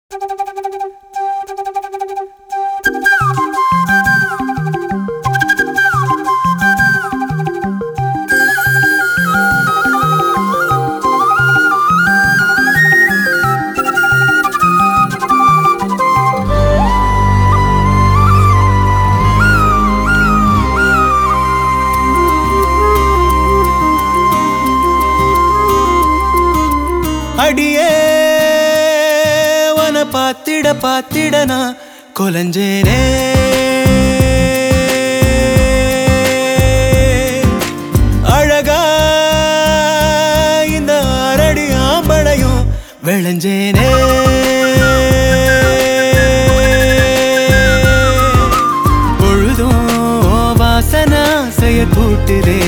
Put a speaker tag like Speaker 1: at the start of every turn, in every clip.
Speaker 1: அடியே வன பாத்திட பாத்திட நான் கொலஞ்சேனே அழகா இந்த அரடி ஆம்பளையும் விளைஞ்சேனே பொழுதும் வாசனா செய்ய கூட்டுதே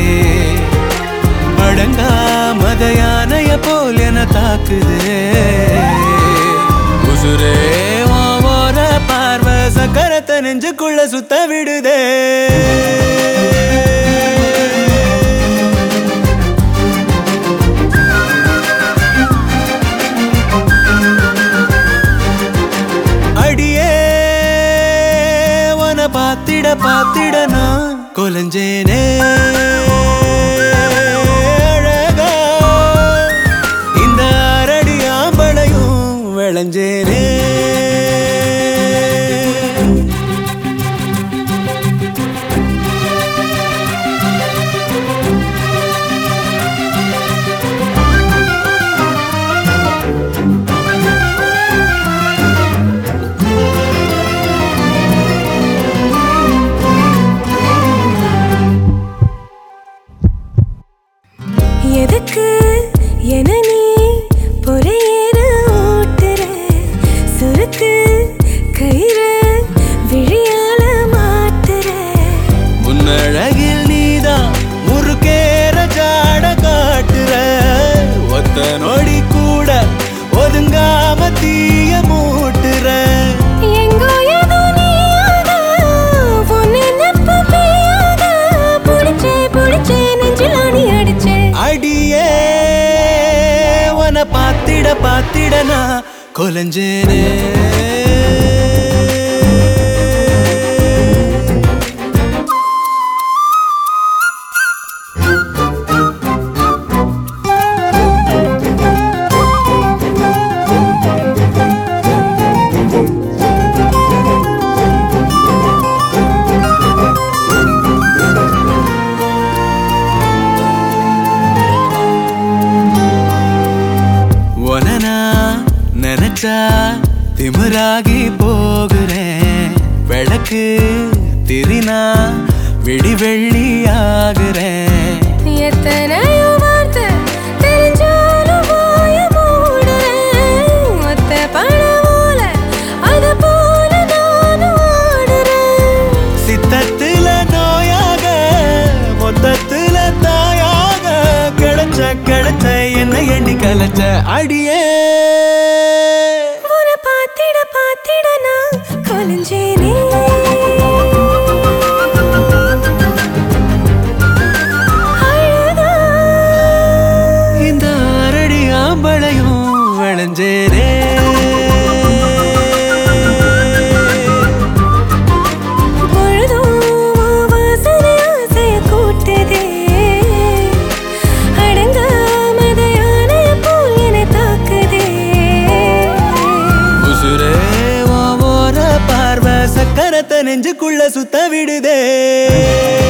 Speaker 1: அடங்கா மத யானைய போல் என தாக்குதே உசுரே உன் ஓர பார்வை சக்கரத்தை நெஞ்சுக்குள்ள சுத்த விடுதே அடியே உன பாத்திட பாத்திட நான் கொலஞ்சேனே அழகா இந்த அரடி ஆம்பளையும் விளைஞ்சேனே
Speaker 2: எதுக்கு என நீ பொறையேற ஓட்டுற சுருக்கு கயிறு விழியால மாட்டுற
Speaker 1: முன்னழகில் நீதான் முறுக்கேற ஜாட காட்டுற ஒத்த நொடி கூட ஒதுங்காம தீய மூட்டுற
Speaker 2: எங்கோ ஏதோ நீயாக உன் நினைப்பு பெய்யாக புடிச்சே புடிச்சே நெஞ்சில் ஆணி அடிச்சே
Speaker 1: அடியே உன பாத்திட பாத்திட நான் கொலஞ்சேனே உனனா நினைச்சா திமிராகி போகிறேன் விளக்கு திரினா விடி வெள்ளி ஆகுறேன்
Speaker 2: எத்தனையோ வார்த்தை தெரிஞ்சாலும் வாய மூடுறேன் ஒத்த பணம் போல அது போல நானும் ஆடுறேன்
Speaker 1: சித்தத்துல நோயாக மொத்தத்துல தாயாக கிடைச்ச கிடைச்ச என்ன எண்ணி கலைச்ச அடியே
Speaker 2: உன்னை பாத்திட பாத்திட நான் கொலைஞ்சேனே அழகா
Speaker 1: இந்த அரடி ஆம்பளையும் விளைஞ்சேனே
Speaker 2: பொழுதும் உன் வாசனை ஆசைய கூட்டுதே. அடங்காமத யானைய போல் என்னை தாக்குதே.
Speaker 1: உசுரே உன் ஓர பார்வை சக்கரத்தை நெஞ்சுக்குள்ள சுத்த விடுதே